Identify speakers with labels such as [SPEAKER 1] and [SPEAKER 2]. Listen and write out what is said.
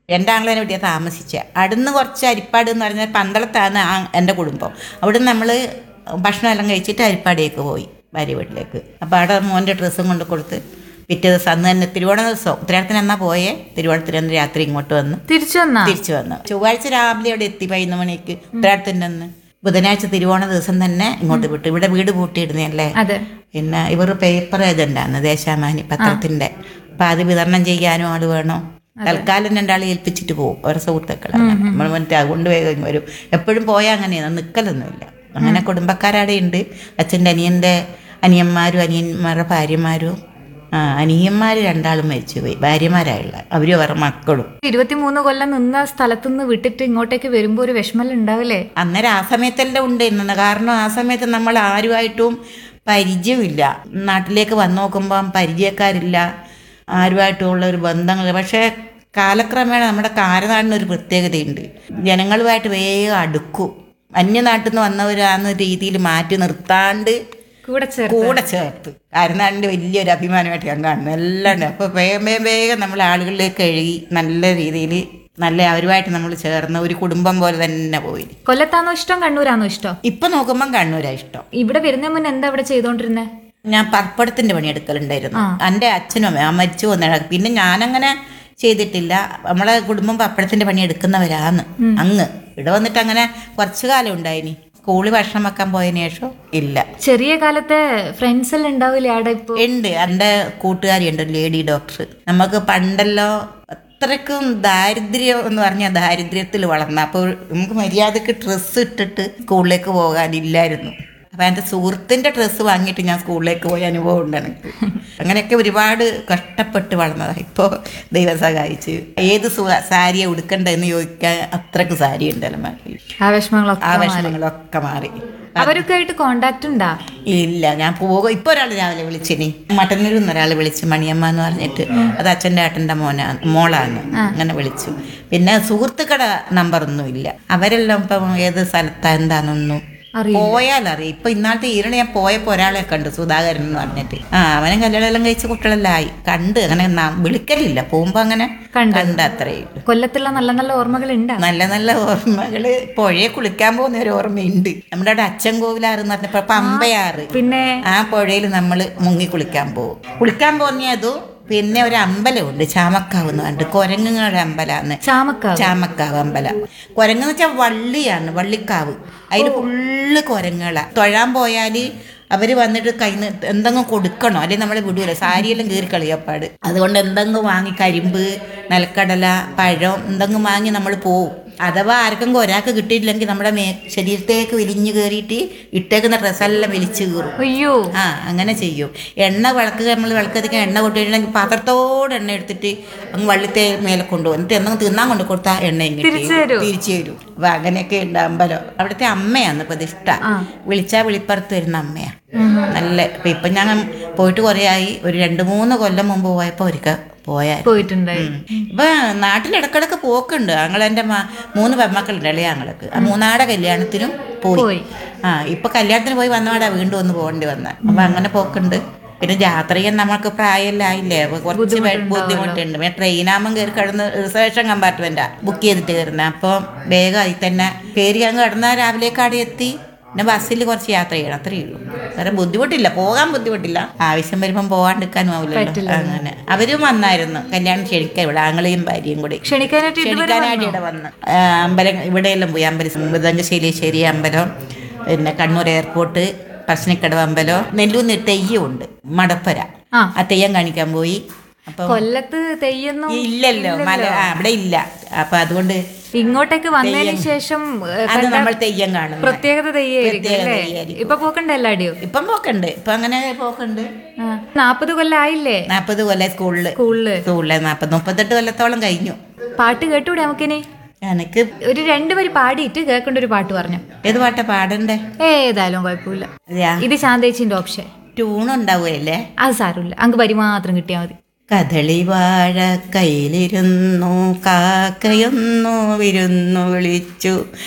[SPEAKER 1] രണ്ടാങ്ങളെ വീട്ടിൽ താമസിച്ച അവിടുന്ന് കുറച്ച് അരിപ്പാട് എന്ന് പറഞ്ഞാൽ പന്തളത്താണ് ആ എൻ്റെ കുടുംബം അവിടുന്ന് നമ്മൾ ഭക്ഷണം എല്ലാം കഴിച്ചിട്ട് അരിപ്പാടിലേക്ക് പോയി ഭാര്യ വീട്ടിലേക്ക് അപ്പോൾ അവിടെ മോൻ്റെ ഡ്രസ്സും കൊണ്ട് കൊടുത്ത് പിറ്റേ ദിവസം അന്ന് തന്നെ തിരുവോണ ദിവസം ഉത്തരാടത്തിന് എന്നാ പോയേ തിരുവോണത്തിന് അന്ന് രാത്രി ഇങ്ങോട്ട് വന്നു
[SPEAKER 2] തിരിച്ചു വന്നാ
[SPEAKER 1] തിരിച്ചു വന്നു ചൊവ്വാഴ്ച രാവിലെ അവിടെ എത്തി പതിനൊന്ന് മണിക്ക് ഉത്തരാടത്തിൻ്റെ അന്ന് ബുധനാഴ്ച തിരുവോണ ദിവസം തന്നെ ഇങ്ങോട്ട് വിട്ടു ഇവിടെ വീട് പൂട്ടിയിടുന്നതല്ലേ
[SPEAKER 2] അതെ
[SPEAKER 1] പിന്നെ ഇവർ പേപ്പർ ഏജന്റാണ് ദേശാമാനി പത്രത്തിന്റെ അപ്പൊ അത് വിതരണം ചെയ്യാനും ആള് വേണം തൽക്കാലം രണ്ടാളെ ഏൽപ്പിച്ചിട്ട് പോകും ഓരോ സുഹൃത്തുക്കളാണ് നമ്മൾ മറ്റേ അതുകൊണ്ട് വേഗം ഇങ്ങ് വരും എപ്പോഴും പോയാൽ അങ്ങനെയാണ് നിൽക്കലൊന്നുമില്ല അങ്ങനെ കുടുംബക്കാരവിടെ ഉണ്ട് അച്ഛൻ്റെ അനിയൻ്റെ അനിയന്മാരും അനിയന്മാരുടെ ഭാര്യമാരും ആ അനിയന്മാർ രണ്ടാളും മരിച്ചുപോയി ഭാര്യമാരായുള്ള അവരും അവരുടെ മക്കളും
[SPEAKER 2] ഇരുപത്തിമൂന്ന് കൊല്ലം നിന്ന സ്ഥലത്തുനിന്ന് വിട്ടിട്ട് ഇങ്ങോട്ടേക്ക് വരുമ്പോ ഒരു വിഷമം ഉണ്ടാവില്ലേ
[SPEAKER 1] അന്നേരം ആ സമയത്തെല്ലാം ഉണ്ടായിരുന്നു കാരണം ആ സമയത്ത് നമ്മൾ ആരുമായിട്ടും പരിചയമില്ല നാട്ടിലേക്ക് വന്നു നോക്കുമ്പം പരിചയക്കാരില്ല ആരുമായിട്ടുള്ള ഒരു ബന്ധങ്ങൾ പക്ഷേ കാലക്രമേണ നമ്മുടെ കാരനാടിനൊരു പ്രത്യേകതയുണ്ട് ജനങ്ങളുമായിട്ട് വേഗം അടുക്കും അന്യനാട്ടിൽ നിന്ന് വന്നവരാന്ന രീതിയിൽ മാറ്റി നിർത്താണ്ട്
[SPEAKER 2] കൂടെ ചേർത്ത്
[SPEAKER 1] കൂടെ ചേർത്ത് കാരനാടിൻ്റെ വലിയൊരു അഭിമാനമായിട്ട് ഞാൻ കാണുന്നത് എല്ലാം ഉണ്ട് അപ്പോൾ വേഗം വേഗം വേഗം നമ്മൾ ആളുകളിലേക്ക് കഴുകി നല്ല രീതിയിൽ നല്ല അവരുമായിട്ട് നമ്മൾ ചേർന്ന് ഒരു കുടുംബം പോലെ തന്നെ പോയി
[SPEAKER 2] കൊല്ലത്താണോ ഇഷ്ടം കണ്ണൂരാണോ ഇഷ്ടം
[SPEAKER 1] ഇപ്പൊ നോക്കുമ്പം കണ്ണൂരാ ഇഷ്ടം
[SPEAKER 2] ഇവിടെ വരുന്ന മുന്നേ എന്താ ഇവിടെ ചെയ്തോണ്ടിരുന്നേ
[SPEAKER 1] ഞാൻ പപ്പടത്തിന്റെ പണി എടുക്കലുണ്ടായിരുന്നു എൻ്റെ അച്ഛനും അമ്മയും ആ മരിച്ചു വന്ന പിന്നെ ഞാനങ്ങനെ ചെയ്തിട്ടില്ല നമ്മളെ കുടുംബം പപ്പടത്തിന്റെ പണി എടുക്കുന്നവരാന്ന് അങ്ങ് ഇവിടെ വന്നിട്ട് അങ്ങനെ കുറച്ചു കാലം ഉണ്ടായിനി സ്കൂളിൽ ഭക്ഷണം വെക്കാൻ പോയതിനു ശേഷം ഇല്ല
[SPEAKER 2] ചെറിയ കാലത്തെ ഫ്രണ്ട്സ് എല്ലാം ഉണ്ടാവില്ലേ അവിടെ ഇപ്പൊ
[SPEAKER 1] ഉണ്ട് എൻ്റെ കൂട്ടുകാരിയുണ്ട് ലേഡി ഡോക്ടർ നമുക്ക് പണ്ടല്ലോ അത്രയ്ക്കും ദാരിദ്ര്യം എന്ന് പറഞ്ഞാൽ ദാരിദ്ര്യത്തിൽ വളർന്ന അപ്പോൾ നമുക്ക് മര്യാദക്ക് ഡ്രസ്സ് ഇട്ടിട്ട് സ്കൂളിലേക്ക് പോകാനില്ലായിരുന്നു അപ്പം എൻ്റെ സുഹൃത്തിൻ്റെ ഡ്രസ്സ് വാങ്ങിയിട്ട് ഞാൻ സ്കൂളിലേക്ക് പോയ അനുഭവം ഉണ്ട് എനിക്ക് അങ്ങനെയൊക്കെ ഒരുപാട് കഷ്ടപ്പെട്ട് വളർന്നതാണ് ഇപ്പോൾ ദൈവം സഹായിച്ച് ഏത് സുഖ സാരിയാണ് ഉടുക്കണ്ടെന്ന് ചോദിക്കാൻ അത്രയ്ക്ക് സാരി ഉണ്ടല്ലോ മാറി
[SPEAKER 2] ആ വിഷമങ്ങളൊക്കെ
[SPEAKER 1] ആ വിഷമങ്ങളൊക്കെ മാറി
[SPEAKER 2] അവരൊക്കെ ആയിട്ട് കോണ്ടാക്ട് ഉണ്ടാ
[SPEAKER 1] ഇല്ല ഞാൻ പോകും ഇപ്പൊ ഒരാൾ രാവിലെ വിളിച്ചിനി മട്ടന്നൂരിൽ നിന്ന് ഒരാൾ വിളിച്ചു മണിയമ്മ എന്ന് പറഞ്ഞിട്ട് അത് അച്ഛൻ്റെ ഏട്ടൻ്റെ മോനാണ് മോളാണ് അങ്ങനെ വിളിച്ചു പിന്നെ സുഹൃത്തുക്കളുടെ നമ്പറൊന്നും ഇല്ല അവരെല്ലാം ഇപ്പം ഏത് സ്ഥലത്താ എന്താണെന്നൊന്നും
[SPEAKER 2] അറിയില്ല.
[SPEAKER 1] പോയാൽ അറിയാം ഇപ്പൊ ഇന്നാളത്തെ ഈരണ ഞാൻ പോയപ്പോ ഒരാളെ കണ്ടു സുധാകരൻ എന്ന് പറഞ്ഞിട്ട് ആ അവനും കല്യാണം എല്ലാം കഴിച്ച് കുട്ടികളെല്ലാം ആയി കണ്ട് അങ്ങനെ ന- വിളിക്കലില്ല പോകുമ്പോ അങ്ങനെ
[SPEAKER 2] കണ്ടു.
[SPEAKER 1] കണ്ട അത്രേ ഉള്ളൂ
[SPEAKER 2] കൊല്ലത്തുള്ള നല്ല നല്ല ഓർമ്മകൾ ഉണ്ടാ
[SPEAKER 1] നല്ല നല്ല ഓർമ്മകള് പുഴയെ കുളിക്കാൻ പോകുന്ന ഒരു ഓർമ്മയുണ്ട് നമ്മുടെ അവിടെ അച്ഛൻ കോവിലാറ് എന്ന് പറഞ്ഞപ്പോ പമ്പയാറ്
[SPEAKER 2] പിന്നെ
[SPEAKER 1] ആ പുഴയിൽ നമ്മൾ മുങ്ങി കുളിക്കാൻ പോകും കുളിക്കാൻ പോകുന്നതും പിന്നെ ഒരു അമ്പലമുണ്ട് ചാമക്കാവ് എന്ന് പറഞ്ഞിട്ട് കുരങ്ങുങ്ങളുടെ അമ്പലമാണ്
[SPEAKER 2] ചാമക്കാവ്
[SPEAKER 1] ചാമക്കാവ് അമ്പലം കുരങ്ങെന്ന് വെച്ചാൽ വള്ളിയാണ് വള്ളിക്കാവ് അതിൽ ഫുള്ള് കുരങ്ങുകളാ തൊഴാൻ പോയാൽ അവർ വന്നിട്ട് കയ്യിൽ നിന്ന് എന്തെങ്കിലും കൊടുക്കണോ അല്ലെങ്കിൽ നമ്മളെ വിടൂല സാരിയെല്ലാം കീറി കളിയപ്പാട് അതുകൊണ്ട് എന്തെങ്കിലും വാങ്ങി കരിമ്പ് നിലക്കടല പഴം എന്തെങ്കിലും വാങ്ങി നമ്മൾ പോവും അഥവാ ആർക്കെങ്കിലും ഒരാൾക്ക് കിട്ടിയിട്ടില്ലെങ്കിൽ നമ്മുടെ മേ ശരീരത്തേക്ക് വലിഞ്ഞു കയറിയിട്ട് ഇട്ടേക്കുന്ന ഡ്രസ്സെല്ലാം വലിച്ചു കീറും
[SPEAKER 2] അയ്യോ
[SPEAKER 1] ആ അങ്ങനെ ചെയ്യും എണ്ണ വിളക്ക് നമ്മൾ വിളക്ക് കത്തിക്കാൻ എണ്ണ കൊണ്ടുവരണമെങ്കിൽ പാത്രത്തോടെ എണ്ണ എടുത്തിട്ട് അങ്ങ് വള്ളിത്തെ മേലെ കൊണ്ടുപോകും എന്നിട്ട് എന്തെങ്കിലും തിന്നാൻ കൊണ്ട് കൊടുത്താൽ എണ്ണയും കിട്ടി
[SPEAKER 2] തിരിച്ചു തരൂ.
[SPEAKER 1] തിരിച്ചു തരും അപ്പൊ അങ്ങനെയൊക്കെ ഉണ്ട് അമ്പലം അവിടുത്തെ അമ്മയാണ് പ്രതിഷ്ഠ വിളിച്ചാ വിളിപ്പുറത്ത് വരുന്ന അമ്മയാ നല്ല ഇപ്പൊ ഇപ്പൊ ഞാൻ പോയിട്ട് കുറേ ആയി ഒരു രണ്ട് മൂന്ന് കൊല്ലം മുമ്പ് പോയപ്പോ ഒരിക്കൽ പോയാൽ
[SPEAKER 2] പോയിട്ടുണ്ടായി
[SPEAKER 1] ഇപ്പൊ നാട്ടിൽ ഇടക്കിടക്ക് പോക്കുണ്ട് ഞങ്ങളെന്റെ മ- മൂന്ന് പെമ്മക്കളുണ്ട് ഇളയ ഞങ്ങൾക്ക് ആ മൂന്നാടെ കല്യാണത്തിനും പോയി
[SPEAKER 2] പോയി.
[SPEAKER 1] ആ ഇപ്പൊ കല്യാണത്തിന് പോയി വന്നപാടാ വീണ്ടും ഒന്ന് പോകേണ്ടി വന്ന അപ്പൊ അങ്ങനെ പോക്കുണ്ട് പിന്നെ യാത്ര ചെയ്യാൻ നമ്മൾക്ക് പ്രായമെല്ലാം ആയില്ലേ അപ്പൊ കുറച്ച് വെ- ബുദ്ധിമുട്ടുണ്ട് പിന്നെ ട്രെയിനാകുമ്പോൾ കയറി കിടന്ന് റിസർവേഷൻ കമ്പാർട്ട്മെന്റാ ബുക്ക് ചെയ്തിട്ട് കയറുന്നത് അപ്പോൾ വേഗം അതിൽ തന്നെ കയറി അങ്ങ് കിടന്നാൽ രാവിലേക്കാടെ എത്തി പിന്നെ ബസ്സിൽ കുറച്ച് യാത്ര ചെയ്യണം അത്രയേ ഉള്ളൂ വേറെ ബുദ്ധിമുട്ടില്ല പോകാൻ ബുദ്ധിമുട്ടില്ല ആവശ്യം വരുമ്പം പോകാണ്ടിരിക്കാനും ആവില്ലല്ലോ അങ്ങനെ അവരും വന്നായിരുന്നു കല്യാണം ക്ഷണിക്കാൻ ഇവിടെ ആങ്ങളെയും ഭാര്യയും കൂടി
[SPEAKER 2] ക്ഷണിക്കാനായിട്ട് ഇതുവരെ
[SPEAKER 1] ക്ഷണിക്കാനായിട്ട് ഇവിടെ വന്ന് ആ, അമ്പലം ഇവിടെയെല്ലാം പോയി അമ്പലം മൃദംഗശൈലേശ്വരി അമ്പലം പിന്നെ കണ്ണൂർ എയർപോർട്ട് പശ്ചിനിക്കടവ് അമ്പലം നെല്ലൂന്ന് തെയ്യമുണ്ട് മടപ്പര
[SPEAKER 2] ആ.
[SPEAKER 1] ആ തെയ്യം കാണിക്കാൻ പോയി അപ്പം
[SPEAKER 2] കൊല്ലത്ത് തെയ്യൊന്നും
[SPEAKER 1] ഇല്ലല്ലോ മല ആ, അവിടെ ഇല്ല അപ്പൊ അതുകൊണ്ട്
[SPEAKER 2] ഇങ്ങോട്ടേക്ക് വന്നതിന് ശേഷം ഏ,
[SPEAKER 1] അത്
[SPEAKER 2] കണ്ട
[SPEAKER 1] നമ്മൾ തെയ്യം കാണുന്നു
[SPEAKER 2] പ്രത്യേകത തെയ്യായിരിക്കും
[SPEAKER 1] പ്രത്യേക
[SPEAKER 2] അല്ലേ
[SPEAKER 1] തെയ്യായിരിക്കും.
[SPEAKER 2] ഇപ്പൊ പോക്കണ്ട എല്ലാടിയോ
[SPEAKER 1] ഇപ്പം പോക്കുണ്ട് ഇപ്പൊ അങ്ങനെ പോക്കുണ്ട്
[SPEAKER 2] നാപ്പത് കൊല്ലം ആയില്ലേ
[SPEAKER 1] നാൽപ്പത് കൊല്ലം സ്കൂളില്
[SPEAKER 2] സ്കൂളില്
[SPEAKER 1] സ്കൂളിലെ നാൽപ്പത് മുപ്പത്തെട്ട് കൊല്ലത്തോളം കഴിഞ്ഞു
[SPEAKER 2] പാട്ട് കേട്ടൂടെ നമുക്കിനി
[SPEAKER 1] എനിക്ക്
[SPEAKER 2] ഒരു രണ്ടുപേര് പാടിയിട്ട് കേൾക്കേണ്ട ഒരു പാട്ട് പറഞ്ഞു
[SPEAKER 1] ഏത് പാട്ടാ പാടണ്ടേ
[SPEAKER 2] ഏതായാലും കുഴപ്പമില്ല
[SPEAKER 1] അതെയാ
[SPEAKER 2] ഇത് ശാന്തേച്ചിന്റെ ഓപ്ഷൻ
[SPEAKER 1] ട്യൂൺ ഉണ്ടാവുകയല്ലേ
[SPEAKER 2] അത് സാരമില്ല അങ്ങ് വരി മാത്രം കിട്ടിയാൽ മതി
[SPEAKER 1] കദളി വാഴ കയ്യിലിരുന്നു കാക്കയൊന്നു വിരുന്നു വിളിച്ചു